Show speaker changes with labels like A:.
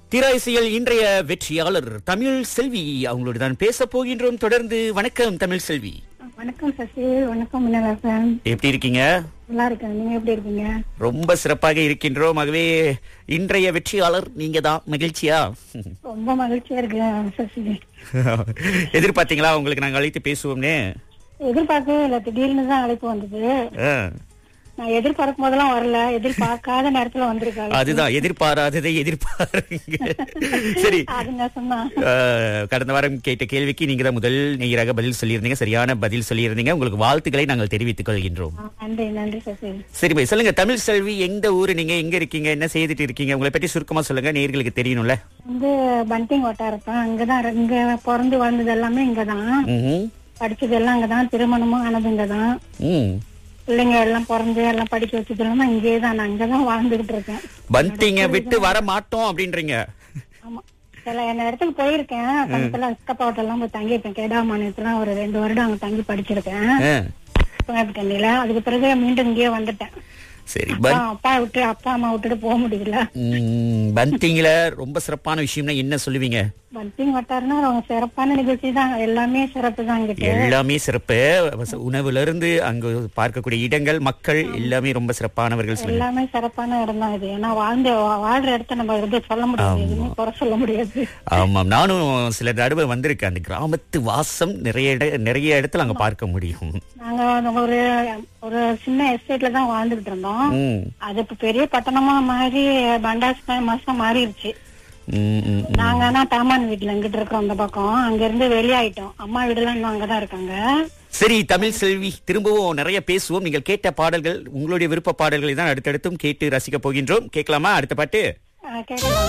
A: திராய்சியல் இன்றைய வெற்றியாளர் தமிழ் செல்வி அவங்களோட தான் பேச போகின்றோம் தொடர்ந்து வணக்கம் தமிழ் செல்வி
B: வணக்கம் சசி வணக்கம் மின்னலாசன்
A: எப்படி இருக்கீங்க
B: நல்லா இருக்கேன் நீங்க எப்படி இருக்கீங்க
A: ரொம்ப சிறப்பாக இருக்கின்றோம் ஆகவே இன்றைய வெற்றியாளர் நீங்க தான் மகிழ்ச்சியா
B: ரொம்ப மகிழ்ச்சியா இருக்கேன் சசி
A: எதிர்பார்த்தீங்களா உங்களுக்கு நாங்க அழைத்து பேசுவோம்னே
B: எதிர்பார்க்கவே இல்லை திடீர்னு தான் அழைப்பு வந்தது
A: ஆ,
B: நான் எதிர்பார்க்கும் போதெல்லாம் வரல எதிர்பார்க்காத நேரத்துல வந்திருக்காங்க
A: அதுதான் எதிர்பாராததை எதிர்பாருங்க சரி
B: அதுங்க சொன்னா
A: ஆ, கடந்த வாரம் கேட்ட கேள்விக்கு நீங்க தான் முதல் நேயராக பதில் சொல்லியிருந்தீங்க சரியான பதில் சொல்லியிருந்தீங்க உங்களுக்கு வாழ்த்துக்களை நாங்கள் தெரிவித்துக் கொள்கின்றோம்
B: ஆ, நன்றி நன்றி சசி
A: சரி போய் சொல்லுங்க தமிழ் செல்வி எந்த ஊரு நீங்க எங்க இருக்கீங்க என்ன செய்துட்டு இருக்கீங்க உங்களை பற்றி சுருக்கமா சொல்லுங்க நேர்களுக்கு தெரியணும்ல
B: வந்து பண்டிங் வட்டாரத்தான் அங்கதான் இங்க பிறந்து வாழ்ந்தது எல்லாமே இங்கதான்
A: ம்ஹும்.
B: படிச்சது எல்லாம் அங்கதான் திருமணமும் ஆனது இங்கதான்
A: ம்
B: பிள்ளைங்க எல்லாம் பிறந்து எல்லாம் படிக்க வச்சது எல்லாமே இங்கேயே தான் நான் அங்கதான் வாழ்ந்துகிட்டு இருக்கேன்
A: பந்திங்க விட்டு வர மாட்டோம் அப்படின்றீங்க
B: ஆமா சில என்ன இடத்துக்கு போயிருக்கேன் பக்கத்துல அஸ்கப்பாவட்ட எல்லாம் போய் தங்கியிருக்கேன் கேடா மாநிலத்துல ஒரு ரெண்டு வருடம் அங்க தங்கி படிச்சிருக்கேன்
A: ஆ,
B: தண்ணியில அதுக்கு பிறகு மீண்டும் இங்கேயே வந்துட்டேன்
A: சரி
B: அப்பா
A: பன்-
B: அப்பா விட்டு அப்பா அம்மா விட்டுட்டு போக முடியல
A: ம், பந்திங்ல ரொம்ப சிறப்பான விஷயம்னா என்ன சொல்லுவீங்க
B: பந்திங் வட்டாருன்னா ரொம்ப சிறப்பான நிகழ்ச்சி தான் எல்லாமே சிறப்பு தான் இங்கிட்ட
A: எல்லாமே சிறப்பு உணவுல இருந்து அங்க பார்க்கக்கூடிய இடங்கள் மக்கள் எல்லாமே ரொம்ப சிறப்பானவர்கள் சொல்லுங்க
B: எல்லாமே சிறப்பான இடம் தான் இது ஏன்னா வாழ்ந்த வாழ்ற இடத்த நம்ம இது சொல்ல முடியாது எதுவுமே குறை சொல்ல முடியாது
A: ஆமாம் நானும் சில தடவை வந்திருக்கேன் அந்த கிராமத்து வாசம் நிறைய இட நிறைய இடத்துல அங்க பார்க்க முடியும்
B: நாங்க வந்து ஒரு ஒரு சின்ன எஸ்டேட்ல தான் வாழ்ந்துகிட்டு இருந்தோம்
A: ம்,
B: அது இப்ப பெரிய பட்டணமா மாறி பண்டாஸ் மாசம் மாறிடுச்சு
A: ம், ம், ம்.
B: நாங்க ஆனா தாமான் வீட்டுல இங்கிட்டு இருக்கோம் அந்த பக்கம் அங்க இருந்து வெளியாயிட்டோம் அம்மா வீடுலாம் இன்னும் அங்கதான் இருக்காங்க
A: சரி தமிழ் செல்வி திரும்பவும் நிறைய பேசுவோம் நீங்கள் கேட்ட பாடல்கள் உங்களுடைய விருப்ப பாடல்களை தான் அடுத்தடுத்தும் கேட்டு ரசிக்க போகின்றோம் கேட்கலாமா அடுத்த பாட்டு
B: அஹ் கேட்கலாம்